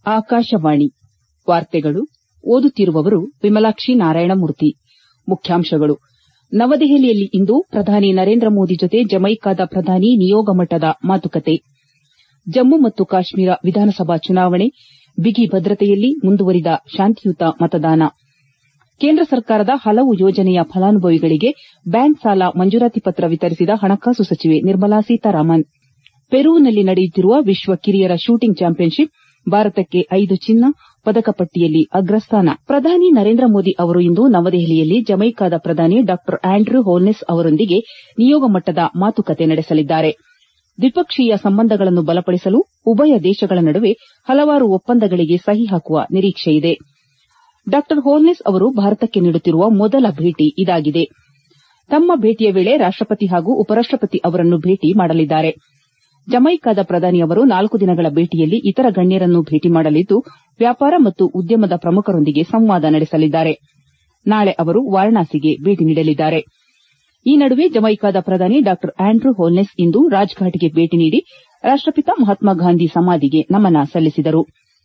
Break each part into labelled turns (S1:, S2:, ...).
S1: ಆಕಾಶವಾಣಿ ವಾರ್ತೆಗಳು ಓದುತ್ತಿರುವವರು ವಿಮಲಾಕ್ಷಿ ನಾರಾಯಣಮೂರ್ತಿ ಮುಖ್ಯಾಂಶಗಳು ನವದೆಹಲಿಯಲ್ಲಿಂದು ಪ್ರಧಾನಿ ನರೇಂದ್ರ ಮೋದಿ ಜೊತೆ ಜಮೈಕಾದ ಪ್ರಧಾನಿ ನಿಯೋಗ ಮಟ್ಟದ ಮಾತುಕತೆ ಜಮ್ಮು ಮತ್ತು ಕಾಶ್ಮೀರ ವಿಧಾನಸಭಾ ಚುನಾವಣೆ ಬಿಗಿ ಭದ್ರತೆಯಲ್ಲಿ ಮುಂದುವರಿದ ಶಾಂತಿಯುತ ಮತದಾನ ಕೇಂದ್ರ ಸರ್ಕಾರದ ಹಲವು ಯೋಜನೆಯ ಫಲಾನುಭವಿಗಳಿಗೆ ಬ್ಯಾಂಕ್ ಸಾಲ ಮಂಜೂರಾತಿ ಪತ್ರ ವಿತರಿಸಿದ ಹಣಕಾಸು ಸಚಿವೆ ನಿರ್ಮಲಾ ಸೀತಾರಾಮನ್ ಪೆರುವಿನಲ್ಲಿ ನಡೆಯುತ್ತಿರುವ ವಿಶ್ವ ಕಿರಿಯರ ಶೂಟಿಂಗ್ ಚಾಂಪಿಯನ್ಶಿಪ್ ಭಾರತಕ್ಕೆ ಐದು ಚಿನ್ನ ಪದಕ ಪಟ್ಟಿಯಲ್ಲಿ ಅಗ್ರಸ್ಥಾನ ಪ್ರಧಾನಿ ನರೇಂದ್ರ ಮೋದಿ ಅವರು ಇಂದು ನವದೆಹಲಿಯಲ್ಲಿ ಜಮೈಕಾದ ಪ್ರಧಾನಿ ಡಾ ಆಂಡ್ರ್ಯೂ ಹೋಲ್ನೆಸ್ ಅವರೊಂದಿಗೆ ನಿಯೋಗ ಮಟ್ಟದ ಮಾತುಕತೆ ನಡೆಸಲಿದ್ದಾರೆ ದ್ವಿಪಕ್ಷೀಯ ಸಂಬಂಧಗಳನ್ನು ಬಲಪಡಿಸಲು ಉಭಯ ದೇಶಗಳ ನಡುವೆ ಹಲವಾರು ಒಪ್ಪಂದಗಳಿಗೆ ಸಹಿ ಹಾಕುವ ನಿರೀಕ್ಷೆಯಿದೆ ಡಾ ಹೋಲ್ನೆಸ್ ಅವರು ಭಾರತಕ್ಕೆ ನೀಡುತ್ತಿರುವ ಮೊದಲ ಭೇಟಿ ಇದಾಗಿದೆ ತಮ್ಮ ಭೇಟಿಯ ವೇಳೆ ರಾಷ್ಟಪತಿ ಹಾಗೂ ಉಪರಾಷ್ಟಪತಿ ಅವರನ್ನು ಭೇಟಿ ಮಾಡಲಿದ್ದಾರೆ ಜಮೈಕಾದ ಪ್ರಧಾನಿ ಅವರು ನಾಲ್ಕು ದಿನಗಳ ಭೇಟಿಯಲ್ಲಿ ಇತರ ಗಣ್ಯರನ್ನೂ ಭೇಟಿ ಮಾಡಲಿದ್ದು ವ್ಯಾಪಾರ ಮತ್ತು ಉದ್ಯಮದ ಪ್ರಮುಖರೊಂದಿಗೆ ಸಂವಾದ ನಡೆಸಲಿದ್ದಾರೆ ನಾಳೆ ಅವರು ವಾರಣಾಸಿಗೆ ಭೇಟಿ ನೀಡಲಿದ್ದಾರೆ ಈ ನಡುವೆ ಜಮೈಕಾದ ಪ್ರಧಾನಿ ಡಾ ಆಂಡ್ರ್ಯೂ ಹೋಲ್ನೆಸ್ ಇಂದು ರಾಜ್ಫಾಟ್ಗೆ ಭೇಟಿ ನೀಡಿ ರಾಷ್ಟಪಿತ ಮಹಾತ್ಮ ಗಾಂಧಿ ಸಮಾಧಿಗೆ ನಮನ ಸಲ್ಲಿಸಿದರು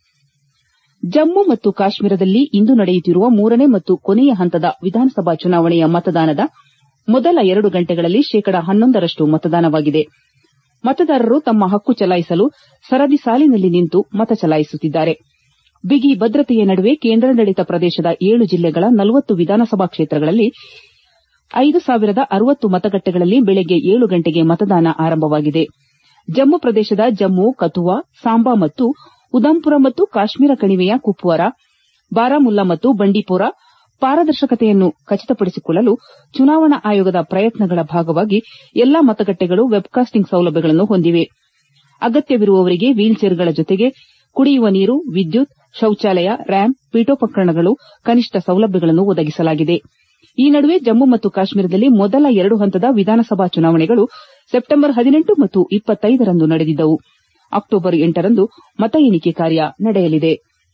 S1: ಜಮ್ಮು ಮತ್ತು ಕಾಶ್ಮೀರದಲ್ಲಿ ಇಂದು ನಡೆಯುತ್ತಿರುವ ಮೂರನೇ ಮತ್ತು ಕೊನೆಯ ಹಂತದ ವಿಧಾನಸಭಾ ಚುನಾವಣೆಯ ಮತದಾನದ ಮೊದಲ ಎರಡು ಗಂಟೆಗಳಲ್ಲಿ ಶೇಕಡಾ ಹನ್ನೊಂದರಷ್ಟು ಮತದಾನವಾಗಿದೆ ಮತದಾರರು ತಮ್ಮ ಹಕ್ಕು ಚಲಾಯಿಸಲು ಸರದಿ ಸಾಲಿನಲ್ಲಿ ನಿಂತು ಮತ ಚಲಾಯಿಸುತ್ತಿದ್ದಾರೆ ಬಿಗಿ ಭದ್ರತೆಯ ನಡುವೆ ಕೇಂದ್ರಾಡಳಿತ ಪ್ರದೇಶದ ಏಳು ಜಿಲ್ಲೆಗಳ ನಲವತ್ತು ವಿಧಾನಸಭಾ ಕ್ಷೇತ್ರಗಳಲ್ಲಿ ಐದು ಸಾವಿರದ ಅರವತ್ತು ಮತಗಟ್ಟೆಗಳಲ್ಲಿ ಬೆಳಗ್ಗೆ ಏಳು ಗಂಟೆಗೆ ಮತದಾನ ಆರಂಭವಾಗಿದೆ ಜಮ್ಮು ಪ್ರದೇಶದ ಜಮ್ಮು ಕಥುವಾ ಸಾಂಬಾ ಮತ್ತು ಉದಂಪುರ ಮತ್ತು ಕಾಶ್ಮೀರ ಕಣಿವೆಯ ಕುಪ್ವಾರ ಬಾರಾಮುಲ್ಲಾ ಮತ್ತು ಬಂಡೀಪೋರ ಪಾರದರ್ಶಕತೆಯನ್ನು ಖಚಿತಪಡಿಸಿಕೊಳ್ಳಲು ಚುನಾವಣಾ ಆಯೋಗದ ಪ್ರಯತ್ನಗಳ ಭಾಗವಾಗಿ ಎಲ್ಲಾ ಮತಗಟ್ಟೆಗಳು ವೆಬ್ಕಾಸ್ಟಿಂಗ್ ಸೌಲಭ್ಯಗಳನ್ನು ಹೊಂದಿವೆ ಅಗತ್ಯವಿರುವವರಿಗೆ ವೀಲ್ಚೇರ್ಗಳ ಜೊತೆಗೆ ಕುಡಿಯುವ ನೀರು ವಿದ್ಯುತ್ ಶೌಚಾಲಯ ರ್ಯಾಂಪ್ ಪೀಠೋಪಕರಣಗಳು ಕನಿಷ್ಠ ಸೌಲಭ್ಯಗಳನ್ನು ಒದಗಿಸಲಾಗಿದೆ ಈ ನಡುವೆ ಜಮ್ಮು ಮತ್ತು ಕಾಶ್ಮೀರದಲ್ಲಿ ಮೊದಲ ಎರಡು ಹಂತದ ವಿಧಾನಸಭಾ ಚುನಾವಣೆಗಳು ಸೆಪ್ಟೆಂಬರ್ ಹದಿನೆಂಟು ಮತ್ತು ಇಪ್ಪತ್ತೈದರಂದು ನಡೆದಿದ್ದವು ಅಕ್ಟೋಬರ್ ಎಂಟರಂದು ಮತ ಎಣಿಕೆ ಕಾರ್ಯ ನಡೆಯಲಿದೆ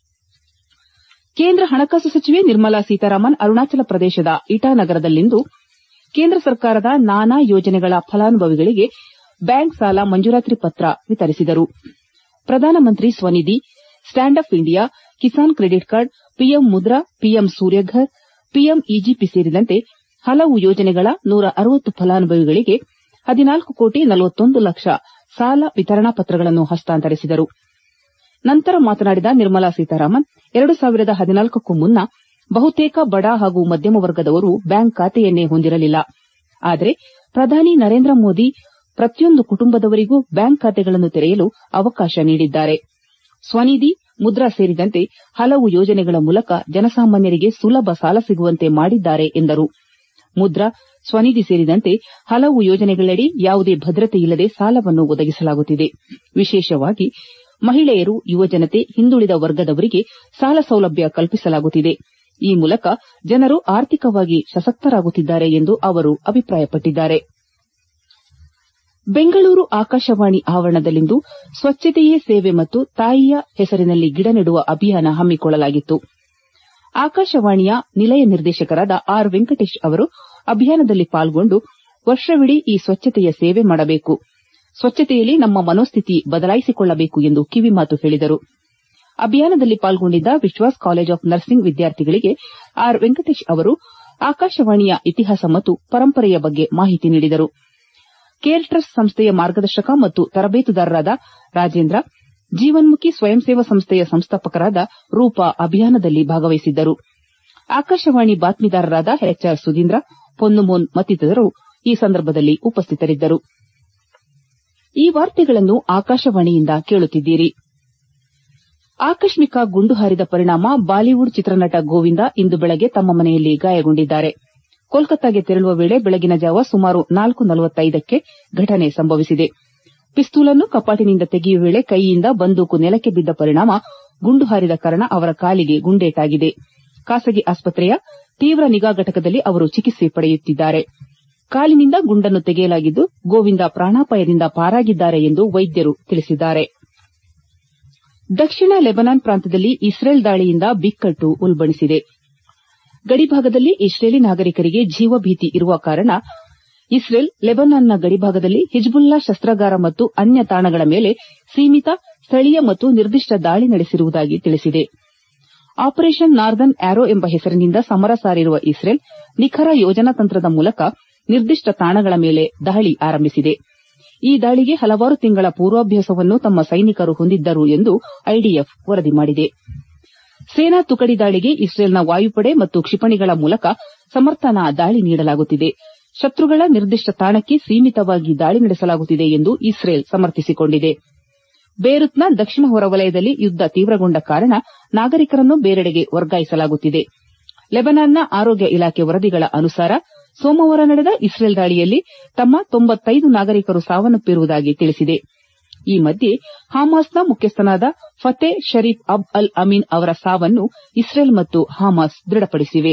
S1: ಕೇಂದ್ರ ಹಣಕಾಸು ಸಚಿವೆ ನಿರ್ಮಲಾ ಸೀತಾರಾಮನ್ ಅರುಣಾಚಲ ಪ್ರದೇಶದ ಇಟಾನಗರದಲ್ಲಿಂದು ಕೇಂದ್ರ ಸರ್ಕಾರದ ನಾನಾ ಯೋಜನೆಗಳ ಫಲಾನುಭವಿಗಳಿಗೆ ಬ್ಯಾಂಕ್ ಸಾಲ ಮಂಜೂರಾತಿ ಪತ್ರ ವಿತರಿಸಿದರು Pradhan Mantri Svanidhi stand up India Kisan credit card PM Mudra PM Suryaghar PM EGP ಸೇರಿದಂತೆ ಹಲವು ಯೋಜನೆಗಳ ನೂರ ಅರವತ್ತು ಫಲಾನುಭವಿಗಳಿಗೆ ಹದಿನಾಲ್ಕು ಕೋಟಿ ನಲವತ್ತೊಂದು ಲಕ್ಷ ಸಾಲ ವಿತರಣಾ ಪತ್ರಗಳನ್ನು ಹಸ್ತಾಂತರಿಸಿದರು ನಂತರ ಮಾತನಾಡಿದ ನಿರ್ಮಲಾ ಸೀತಾರಾಮನ್ ಎರಡು ಸಾವಿರದ ಹದಿನಾಲ್ಕಕ್ಕೂ ಮುನ್ನ ಬಹುತೇಕ ಬಡ ಹಾಗೂ ಮಧ್ಯಮ ವರ್ಗದವರು ಬ್ಯಾಂಕ್ ಖಾತೆಯನ್ನೇ ಹೊಂದಿರಲಿಲ್ಲ ಆದರೆ ಪ್ರಧಾನಿ ನರೇಂದ್ರ ಮೋದಿ ಪ್ರತಿಯೊಂದು ಕುಟುಂಬದವರಿಗೂ ಬ್ಯಾಂಕ್ ಖಾತೆಗಳನ್ನು ತೆರೆಯಲು ಅವಕಾಶ ನೀಡಿದ್ದಾರೆ ಸ್ವನಿಧಿ ಮುದ್ರಾ ಸೇರಿದಂತೆ ಹಲವು ಯೋಜನೆಗಳ ಮೂಲಕ ಜನಸಾಮಾನ್ಯರಿಗೆ ಸುಲಭ ಸಾಲ ಸಿಗುವಂತೆ ಮಾಡಿದ್ದಾರೆ ಎಂದರು ಮುದ್ರಾ ಸ್ವನಿಧಿ ಸೇರಿದಂತೆ ಹಲವು ಯೋಜನೆಗಳಡಿ ಯಾವುದೇ ಭದ್ರತೆಯಿಲ್ಲದೆ ಸಾಲವನ್ನು ಒದಗಿಸಲಾಗುತ್ತಿದೆ ವಿಶೇಷವಾಗಿ ಮಹಿಳೆಯರು ಯುವಜನತೆ ಹಿಂದುಳಿದ ವರ್ಗದವರಿಗೆ ಸಾಲ ಸೌಲಭ್ಯ ಕಲ್ಪಿಸಲಾಗುತ್ತಿದೆ ಈ ಮೂಲಕ ಜನರು ಆರ್ಥಿಕವಾಗಿ ಸಶಕ್ತರಾಗುತ್ತಿದ್ದಾರೆ ಎಂದು ಅವರು ಅಭಿಪ್ರಾಯಪಟ್ಟಿದ್ದಾರೆ ಬೆಂಗಳೂರು ಆಕಾಶವಾಣಿ ಆವರಣದಲ್ಲಿಂದು ಸ್ವಚ್ಛತೆಯೇ ಸೇವೆ ಮತ್ತು ತಾಯಿಯ ಹೆಸರಿನಲ್ಲಿ ಗಿಡ ನೆಡುವ ಅಭಿಯಾನ ಹಮ್ಮಿಕೊಳ್ಳಲಾಗಿತ್ತು ಆಕಾಶವಾಣಿಯ ನಿಲಯ ನಿರ್ದೇಶಕರಾದ ಆರ್ ವೆಂಕಟೇಶ್ ಅವರು ಅಭಿಯಾನದಲ್ಲಿ ಪಾಲ್ಗೊಂಡು ವರ್ಷವಿಡೀ ಈ ಸ್ವಚ್ಛತೆಯ ಸೇವೆ ಮಾಡಬೇಕು ಸ್ವಚ್ಛತೆಯಲ್ಲಿ ನಮ್ಮ ಮನೋಸ್ಥಿತಿ ಬದಲಾಯಿಸಿಕೊಳ್ಳಬೇಕು ಎಂದು ಕಿವಿಮಾತು ಹೇಳಿದರು ಅಭಿಯಾನದಲ್ಲಿ ಪಾಲ್ಗೊಂಡಿದ್ದ ವಿಶ್ವಾಸ್ ಕಾಲೇಜ್ ಆಫ್ ನರ್ಸಿಂಗ್ ವಿದ್ಯಾರ್ಥಿಗಳಿಗೆ ಆರ್ ವೆಂಕಟೇಶ್ ಅವರು ಆಕಾಶವಾಣಿಯ ಇತಿಹಾಸ ಮತ್ತು ಪರಂಪರೆಯ ಬಗ್ಗೆ ಮಾಹಿತಿ ನೀಡಿದರು ಕೇರ್ ಟ್ರಸ್ಟ್ ಸಂಸ್ಥೆಯ ಮಾರ್ಗದರ್ಶಕ ಮತ್ತು ತರಬೇತುದಾರರಾದ ರಾಜೇಂದ್ರ ಜೀವನ್ಮುಖಿ ಸ್ವಯಂ ಸೇವಾ ಸಂಸ್ಥೆಯ ಸಂಸ್ಥಾಪಕರಾದ ರೂಪಾ ಅಭಿಯಾನದಲ್ಲಿ ಭಾಗವಹಿಸಿದ್ದರು ಆಕಾಶವಾಣಿ ಬಾತ್ಮೀದಾರರಾದ ಎಚ್ಆರ್ ಸುಧೀಂದ್ರ ಪೊನ್ನುಮೋನ್ ಮತ್ತಿತರರು ಈ ಸಂದರ್ಭದಲ್ಲಿ ಉಪಸ್ಥಿತರಿದ್ದರು ಈ ವಾರ್ತೆಗಳನ್ನು ಆಕಾಶವಾಣಿಯಿಂದ ಕೇಳುತ್ತಿದ್ದೀರಿ ಆಕಸ್ಮಿಕ ಗುಂಡು ಹಾರಿದ ಪರಿಣಾಮ ಬಾಲಿವುಡ್ ಚಿತ್ರನಟ ಗೋವಿಂದ ಇಂದು ಬೆಳಗ್ಗೆ ತಮ್ಮ ಮನೆಯಲ್ಲಿ ಗಾಯಗೊಂಡಿದ್ದಾರೆ ಕೋಲ್ಕತ್ತಾಗೆ ತೆರಳುವ ವೇಳೆ ಬೆಳಗಿನ ಜಾವ ಸುಮಾರು ನಾಲ್ಕು ನಲವತ್ತೈದಕ್ಕೆ ಘಟನೆ ಸಂಭವಿಸಿದೆ ಪಿಸ್ತೂಲನ್ನು ಕಪಾಟಿನಿಂದ ತೆಗೆಯುವ ವೇಳೆ ಕೈಯಿಂದ ಬಂದೂಕು ನೆಲಕ್ಕೆ ಬಿದ್ದ ಪರಿಣಾಮ ಗುಂಡು ಹಾರಿದ ಕಾರಣ ಅವರ ಕಾಲಿಗೆ ಗುಂಡೇಟಾಗಿದೆ ಖಾಸಗಿ ಆಸ್ಪತ್ರೆಯ ತೀವ್ರ ನಿಗಾ ಘಟಕದಲ್ಲಿ ಅವರು ಚಿಕಿತ್ಸೆ ಪಡೆಯುತ್ತಿದ್ದಾರೆ ಕಾಲಿನಿಂದ ಗುಂಡನ್ನು ತೆಗೆಯಲಾಗಿದ್ದು ಗೋವಿಂದ ಪ್ರಾಣಾಪಾಯದಿಂದ ಪಾರಾಗಿದ್ದಾರೆ ಎಂದು ವೈದ್ಯರು ತಿಳಿಸಿದ್ದಾರೆ ದಕ್ಷಿಣ ಲೆಬನಾನ್ ಪ್ರಾಂತ್ಯದಲ್ಲಿ ಇಸ್ರೇಲ್ ದಾಳಿಯಿಂದ ಬಿಕ್ಕಟ್ಟು ಉಲ್ಬಣಿಸಿದೆ ಗಡಿಭಾಗದಲ್ಲಿ ಇಸ್ರೇಲಿ ನಾಗರಿಕರಿಗೆ ಜೀವಭೀತಿ ಇರುವ ಕಾರಣ ಇಸ್ರೇಲ್ ಲೆಬನಾನ್ನ ಗಡಿಭಾಗದಲ್ಲಿ ಹಿಜ್ಬುಲ್ಲಾ ಶಸ್ತಾಗಾರ ಮತ್ತು ಅನ್ಯ ತಾಣಗಳ ಮೇಲೆ ಸೀಮಿತ ಸ್ಥಳೀಯ ಮತ್ತು ನಿರ್ದಿಷ್ಟ ದಾಳಿ ನಡೆಸಿರುವುದಾಗಿ ತಿಳಿಸಿದೆ ಆಪರೇಷನ್ ನಾರ್ದರ್ನ್ ಆರೋ ಎಂಬ ಹೆಸರಿನಿಂದ ಸಮರ ಸಾರಿರುವ ಇಸ್ರೇಲ್ ನಿಖರ ಯೋಜನಾ ತಂತ್ರದ ಮೂಲಕ ನಿರ್ದಿಷ್ಟ ತಾಣಗಳ ಮೇಲೆ ದಾಳಿ ಆರಂಭಿಸಿದೆ ಈ ದಾಳಿಗೆ ಹಲವಾರು ತಿಂಗಳ ಪೂರ್ವಾಭ್ಯಾಸವನ್ನು ತಮ್ಮ ಸೈನಿಕರು ಹೊಂದಿದ್ದರು ಎಂದು ಐಡಿಎಫ್ ವರದಿ ಮಾಡಿದೆ ಸೇನಾ ತುಕಡಿ ದಾಳಿಗೆ ಇಸ್ರೇಲ್ನ ವಾಯುಪಡೆ ಮತ್ತು ಕ್ಷಿಪಣಿಗಳ ಮೂಲಕ ಸಮರ್ಥನಾ ದಾಳಿ ನೀಡಲಾಗುತ್ತಿದೆ ಶತ್ರುಗಳ ನಿರ್ದಿಷ್ಟ ತಾಣಕ್ಕೆ ಸೀಮಿತವಾಗಿ ದಾಳಿ ನಡೆಸಲಾಗುತ್ತಿದೆ ಎಂದು ಇಸ್ರೇಲ್ ಸಮರ್ಥಿಸಿಕೊಂಡಿದೆ ಬೇರೂತ್ನ ದಕ್ಷಿಣ ಹೊರವಲಯದಲ್ಲಿ ಯುದ್ದ ತೀವ್ರಗೊಂಡ ಕಾರಣ ನಾಗರಿಕರನ್ನು ಬೇರೆಡೆಗೆ ವರ್ಗಾಯಿಸಲಾಗುತ್ತಿದೆ ಲೆಬನಾನ್ನ ಆರೋಗ್ಯ ಇಲಾಖೆ ವರದಿಗಳ ಅನುಸಾರ ಸೋಮವಾರ ನಡೆದ ಇಸ್ರೇಲ್ ದಾಳಿಯಲ್ಲಿ ತಮ್ಮ ತೊಂಬತ್ತೈದು ನಾಗರಿಕರು ಸಾವನ್ನಪ್ಪಿರುವುದಾಗಿ ತಿಳಿಸಿದೆ ಈ ಮಧ್ಯೆ ಹಮಾಸ್ನ ಮುಖ್ಯಸ್ಥನಾದ ಫತೆ ಶರೀಫ್ ಅಬ್ ಅಲ್ ಅಮೀನ್ ಅವರ ಸಾವನ್ನು ಇಸ್ರೇಲ್ ಮತ್ತು ಹಮಾಸ್ ದೃಢಪಡಿಸಿವೆ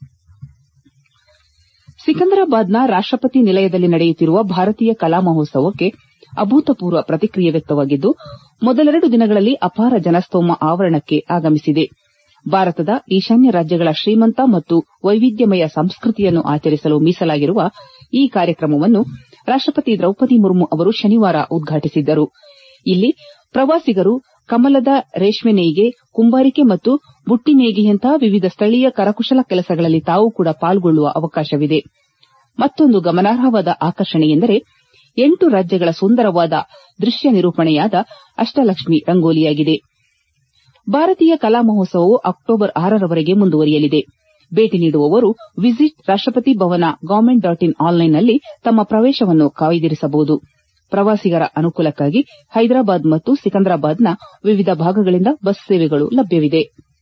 S1: ಸಿಕಂದರಾಬಾದ್ನ ರಾಷ್ಟಪತಿ ನಿಲಯದಲ್ಲಿ ನಡೆಯುತ್ತಿರುವ ಭಾರತೀಯ ಕಲಾ ಮಹೋತ್ಸವಕ್ಕೆ ಅಭೂತಪೂರ್ವ ಪ್ರತಿಕ್ರಿಯೆ ವ್ಯಕ್ತವಾಗಿದ್ದು ಮೊದಲೆರಡು ದಿನಗಳಲ್ಲಿ ಅಪಾರ ಜನಸ್ತೋಮ ಆವರಣಕ್ಕೆ ಆಗಮಿಸಿದೆ ಭಾರತದ ಈಶಾನ್ಯ ರಾಜ್ಯಗಳ ಶ್ರೀಮಂತ ಮತ್ತು ವೈವಿಧ್ಯಮಯ ಸಂಸ್ಕೃತಿಯನ್ನು ಆಚರಿಸಲು ಮೀಸಲಾಗಿರುವ ಈ ಕಾರ್ಯಕ್ರಮವನ್ನು ರಾಷ್ಟಪತಿ ದ್ರೌಪದಿ ಮುರ್ಮು ಅವರು ಶನಿವಾರ ಉದ್ಘಾಟಿಸಿದ್ದರು ಇಲ್ಲಿ ಪ್ರವಾಸಿಗರು ಕಮಲದ ರೇಷ್ಮೆ ನೇಯ್ಗೆ ಕುಂಬಾರಿಕೆ ಮತ್ತು ಬುಟ್ಟಿ ನೇಯ್ಗೆಯಂತಹ ವಿವಿಧ ಸ್ಥಳೀಯ ಕರಕುಶಲ ಕೆಲಸಗಳಲ್ಲಿ ತಾವು ಕೂಡ ಪಾಲ್ಗೊಳ್ಳುವ ಅವಕಾಶವಿದೆ ಮತ್ತೊಂದು ಗಮನಾರ್ಹವಾದ ಆಕರ್ಷಣೆಯೆಂದರೆ ಎಂಟು ರಾಜ್ಯಗಳ ಸುಂದರವಾದ ದೃಶ್ಯ ನಿರೂಪಣೆಯಾದ ಅಷ್ಟಲಕ್ಷ್ಮಿ ರಂಗೋಲಿಯಾಗಿದೆ ಭಾರತೀಯ ಕಲಾ ಮಹೋತ್ಸವವು ಅಕ್ಟೋಬರ್ ಆರರವರೆಗೆ ಮುಂದುವರಿಯಲಿದೆ ಭೇಟಿ ನೀಡುವವರು ವಿಸಿಟ್ ರಾಷ್ಟಪತಿ ಭವನ ಗವರ್ಮೆಂಟ್ ಡಾಟ್ ಇನ್ ಆನ್ಲೈನ್ನಲ್ಲಿ ತಮ್ಮ ಪ್ರವೇಶವನ್ನು ಕಾಯ್ದಿರಿಸಬಹುದು ಪ್ರವಾಸಿಗರ ಅನುಕೂಲಕ್ಕಾಗಿ ಹೈದರಾಬಾದ್ ಮತ್ತು ಸಿಕಂದರಾಬಾದ್ನ ವಿವಿಧ ಭಾಗಗಳಿಂದ ಬಸ್ ಸೇವೆಗಳು ಲಭ್ಯವಿದೆ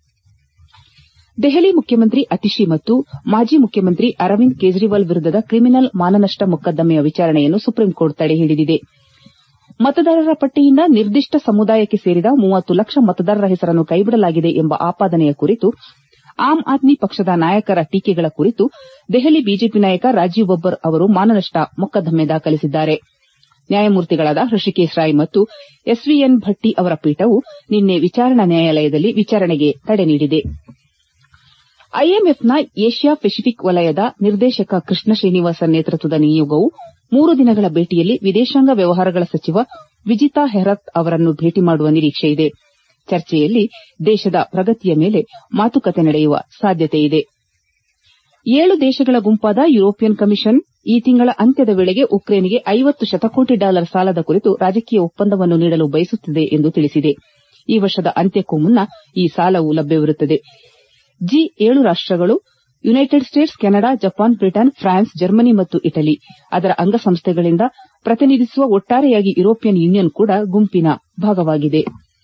S1: ದೆಹಲಿ ಮುಖ್ಯಮಂತ್ರಿ ಅತಿಶಿ ಮತ್ತು ಮಾಜಿ ಮುಖ್ಯಮಂತ್ರಿ ಅರವಿಂದ್ ಕೇಜ್ರಿವಾಲ್ ವಿರುದ್ದದ ಕ್ರಿಮಿನಲ್ ಮಾನನಷ್ಟ ಮೊಕದ್ದಮೆಯ ವಿಚಾರಣೆಯನ್ನು ಸುಪ್ರೀಂಕೋರ್ಟ್ ತಡೆ ಹಿಡಿದಿದೆ ಮತದಾರರ ಪಟ್ಟಿಯಿಂದ ನಿರ್ದಿಷ್ಟ ಸಮುದಾಯಕ್ಕೆ ಸೇರಿದ ಮೂವತ್ತು ಲಕ್ಷ ಮತದಾರರ ಹೆಸರನ್ನು ಕೈಬಿಡಲಾಗಿದೆ ಎಂಬ ಆಪಾದನೆಯ ಕುರಿತು ಆಮ್ ಆದ್ಮಿ ಪಕ್ಷದ ನಾಯಕರ ಟೀಕೆಗಳ ಕುರಿತು ದೆಹಲಿ ಬಿಜೆಪಿ ನಾಯಕ ರಾಜೀವ್ ಬಬ್ಬರ್ ಅವರು ಮಾನನಷ್ಟ ಮೊಕದ್ದಮೆ ದಾಖಲಿಸಿದ್ದಾರೆ ನ್ಯಾಯಮೂರ್ತಿಗಳಾದ ಹೃಷಿಕೇಶ್ ರಾಯ್ ಮತ್ತು ಎಸ್ವಿಎನ್ ಭಟ್ಟಿ ಅವರ ಪೀಠವು ನಿನ್ನೆ ವಿಚಾರಣಾ ನ್ಯಾಯಾಲಯದಲ್ಲಿ ವಿಚಾರಣೆಗೆ ತಡೆ ನೀಡಿದೆ ಐಎಂಎಫ್ನ ಏಷ್ಯಾ ಪೆಸಿಫಿಕ್ ವಲಯದ ನಿರ್ದೇಶಕ ಕೃಷ್ಣ ಶ್ರೀನಿವಾಸನ್ ನೇತೃತ್ವದ ನಿಯೋಗವು ಮೂರು ದಿನಗಳ ಭೇಟಿಯಲ್ಲಿ ವಿದೇಶಾಂಗ ವ್ಯವಹಾರಗಳ ಸಚಿವ ವಿಜಿತಾ ಹೆರತ್ ಅವರನ್ನು ಭೇಟಿ ಮಾಡುವ ನಿರೀಕ್ಷೆಯಿದೆ ಚರ್ಚೆಯಲ್ಲಿ ದೇಶದ ಪ್ರಗತಿಯ ಮೇಲೆ ಮಾತುಕತೆ ನಡೆಯುವ ಸಾಧ್ಯತೆಯಿದೆ ಏಳು ದೇಶಗಳ ಗುಂಪಾದ ಯುರೋಪಿಯನ್ ಕಮಿಷನ್ ಈ ತಿಂಗಳ ಅಂತ್ಯದ ವೇಳೆಗೆ ಉಕ್ರೇನ್ಗೆ ಐವತ್ತು ಶತಕೋಟಿ ಡಾಲರ್ ಸಾಲದ ಕುರಿತು ರಾಜಕೀಯ ಒಪ್ಪಂದವನ್ನು ನೀಡಲು ಬಯಸುತ್ತಿದೆ ಎಂದು ತಿಳಿಸಿದೆ ಈ ವರ್ಷದ ಅಂತ್ಯಕ್ಕೂ ಮುನ್ನ ಈ ಸಾಲವು ಲಭ್ಯವಿರುತ್ತದೆ ಜಿ ಏಳು ರಾಷ್ಟಗಳು United States Canada Japan Britain France Germany ಮತ್ತು ಇಟಲಿ ಅದರ ಅಂಗಸಂಸ್ಥೆಗಳಿಂದ ಪ್ರತಿನಿಧಿಸುವ ಒಟ್ಟಾರೆಯಾಗಿ ಯುರೋಪಿಯನ್ ಯೂನಿಯನ್ ಕೂಡ ಗುಂಪಿನ ಭಾಗವಾಗಿದೆ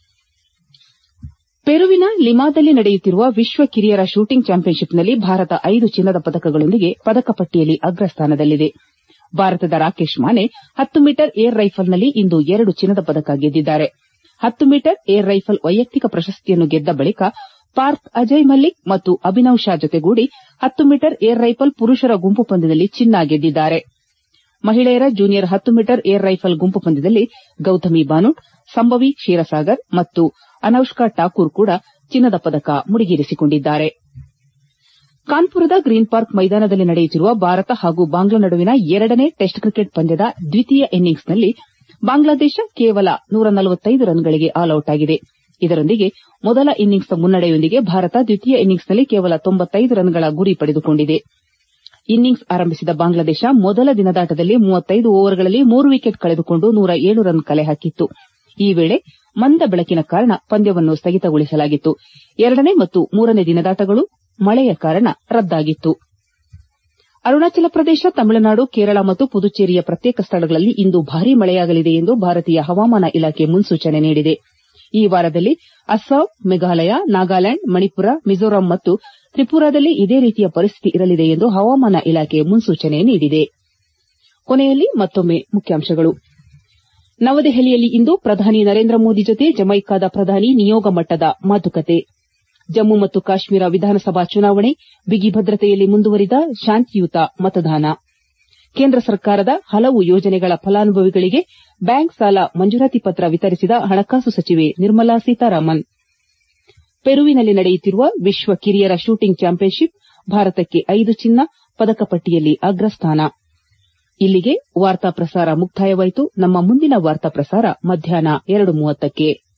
S1: ಪೆರುವಿನ ಲಿಮಾದಲ್ಲಿ ನಡೆಯುತ್ತಿರುವ ವಿಶ್ವ ಕಿರಿಯರ ಶೂಟಿಂಗ್ ಚಾಂಪಿಯನ್ಶಿಪ್ನಲ್ಲಿ ಭಾರತ ಐದು ಚಿನ್ನದ ಪದಕಗಳೊಂದಿಗೆ ಪದಕ ಪಟ್ಟಿಯಲ್ಲಿ ಅಗ್ರಸ್ಥಾನದಲ್ಲಿದೆ ಭಾರತದ ರಾಕೇಶ್ ಮಾನೆ ಹತ್ತು ಮೀಟರ್ ಏರ್ ರೈಫಲ್ನಲ್ಲಿ ಇಂದು ಎರಡು ಚಿನ್ನದ ಪದಕ ಗೆದ್ದಿದ್ದಾರೆ ಹತ್ತು ಮೀಟರ್ ಏರ್ ರೈಫಲ್ ವೈಯಕ್ತಿಕ ಪ್ರಶಸ್ತಿಯನ್ನು ಗೆದ್ದ ಬಳಿಕ ಪಾರ್ಥ್ ಅಜಯ್ ಮಲ್ಲಿಕ್ ಮತ್ತು ಅಭಿನವ್ ಶಾ ಜೊತೆಗೂಡಿ ಹತ್ತು ಮೀಟರ್ ಏರ್ ರೈಫಲ್ ಪುರುಷರ ಗುಂಪು ಪಂದ್ಯದಲ್ಲಿ ಚಿನ್ನ ಗೆದ್ದಿದ್ದಾರೆ ಮಹಿಳೆಯರ ಜೂನಿಯರ್ ಹತ್ತು ಮೀಟರ್ ಏರ್ ರೈಫಲ್ ಗುಂಪು ಪಂದ್ಯದಲ್ಲಿ ಗೌತಮಿ ಬಾನುಟ್ ಸಂಭವಿ ಕ್ಷೀರಸಾಗರ್ ಮತ್ತು ಅನೌಷ್ಕಾ ಠಾಕೂರ್ ಕೂಡ ಚಿನ್ನದ ಪದಕ ಮುಡಿಗೇರಿಸಿಕೊಂಡಿದ್ದಾರೆ ಕಾನ್ಪುರದ ಗ್ರೀನ್ ಪಾರ್ಕ್ ಮೈದಾನದಲ್ಲಿ ನಡೆಯುತ್ತಿರುವ ಭಾರತ ಹಾಗೂ ಬಾಂಗ್ಲಾ ನಡುವಿನ ಎರಡನೇ ಟೆಸ್ಟ್ ಕ್ರಿಕೆಟ್ ಪಂದ್ಯದ ದ್ವಿತೀಯ ಇನ್ನಿಂಗ್ಸ್ನಲ್ಲಿ ಬಾಂಗ್ಲಾದೇಶ ಕೇವಲ ರನ್ಗಳಿಗೆ ಆಲ್ಔಟ್ ಆಗಿದೆ ಇದರೊಂದಿಗೆ ಮೊದಲ ಇನ್ನಿಂಗ್ಸ್ನ ಮುನ್ನಡೆಯೊಂದಿಗೆ ಭಾರತ ದ್ವಿತೀಯ ಇನ್ನಿಂಗ್ಸ್ನಲ್ಲಿ ಕೇವಲ ರನ್ಗಳ ಗುರಿ ಪಡೆದುಕೊಂಡಿದೆ ಇನ್ನಿಂಗ್ಸ್ ಆರಂಭಿಸಿದ ಬಾಂಗ್ಲಾದೇಶ ಮೊದಲ ದಿನದಾಟದಲ್ಲಿ ಓವರ್ಗಳಲ್ಲಿ ಮೂರು ವಿಕೆಟ್ ಕಳೆದುಕೊಂಡು ರನ್ ಕಲೆ ಹಾಕಿತ್ತು ಈ ವೇಳೆ ಮಂದ ಬೆಳಕಿನ ಕಾರಣ ಪಂದ್ಯವನ್ನು ಸ್ಥಗಿತಗೊಳಿಸಲಾಗಿತ್ತು ಎರಡನೇ ಮತ್ತು ಮೂರನೇ ದಿನದಾಟಗಳು ಮಳೆಯ ಕಾರಣ ರದ್ದಾಗಿತ್ತು ಅರುಣಾಚಲ ಪ್ರದೇಶ ತಮಿಳುನಾಡು ಕೇರಳ ಮತ್ತು ಪುದುಚೇರಿಯ ಪ್ರತ್ಯೇಕ ಸ್ಥಳಗಳಲ್ಲಿ ಇಂದು ಭಾರೀ ಮಳೆಯಾಗಲಿದೆ ಎಂದು ಭಾರತೀಯ ಹವಾಮಾನ ಇಲಾಖೆ ಮುನ್ಸೂಚನೆ ನೀಡಿದೆ ಈ ವಾರದಲ್ಲಿ ಅಸ್ಸಾಂ ಮೇಘಾಲಯ ನಾಗಾಲ್ಯಾಂಡ್ ಮಣಿಪುರ ಮಿಜೋರಾಂ ಮತ್ತು ತ್ರಿಪುರಾದಲ್ಲಿ ಇದೇ ರೀತಿಯ ಪರಿಸ್ಥಿತಿ ಇರಲಿದೆ ಎಂದು ಹವಾಮಾನ ಇಲಾಖೆ ಮುನ್ಸೂಚನೆ ನೀಡಿದೆ ಕೊನೆಯಲ್ಲಿ ಮತ್ತೊಮ್ಮೆ ಮುಖ್ಯಾಂಶಗಳು ನವದೆಹಲಿಯಲ್ಲಿ ಇಂದು ಪ್ರಧಾನಿ ನರೇಂದ್ರ ಮೋದಿ ಜೊತೆ ಜಮೈಕಾದ ಪ್ರಧಾನಿ ನಿಯೋಗ ಮಟ್ಟದ ಮಾತುಕತೆ ಜಮ್ಮು ಮತ್ತು ಕಾಶ್ಮೀರ ವಿಧಾನಸಭಾ ಚುನಾವಣೆ ಬಿಗಿ ಭದ್ರತೆಯಲ್ಲಿ ಮುಂದುವರಿದ ಶಾಂತಿಯುತ ಮತದಾನ ಕೇಂದ್ರ ಸರ್ಕಾರದ ಹಲವು ಯೋಜನೆಗಳ ಫಲಾನುಭವಿಗಳಿಗೆ ಬ್ಯಾಂಕ್ ಸಾಲ ಮಂಜೂರಾತಿ ಪತ್ರ ವಿತರಿಸಿದ ಹಣಕಾಸು ಸಚಿವೆ ನಿರ್ಮಲಾ ಸೀತಾರಾಮನ್ ಪೆರುವಿನಲ್ಲಿ ನಡೆಯುತ್ತಿರುವ ವಿಶ್ವ ಕಿರಿಯರ ಶೂಟಿಂಗ್ ಚಾಂಪಿಯನ್ಶಿಪ್ ಭಾರತಕ್ಕೆ ಐದು ಚಿನ್ನ ಪದಕ ಪಟ್ಟಿಯಲ್ಲಿ ಅಗ್ರಸ್ಥಾನ ಇಲ್ಲಿಗೆ ವಾರ್ತಾ ಪ್ರಸಾರ ಮುಕ್ತಾಯವಾಯಿತು ನಮ್ಮ ಮುಂದಿನ ವಾರ್ತಾ ಪ್ರಸಾರ ಮಧ್ಯಾಹ್ನ ಎರಡು ಮೂವತ್ತಕ್ಕೆ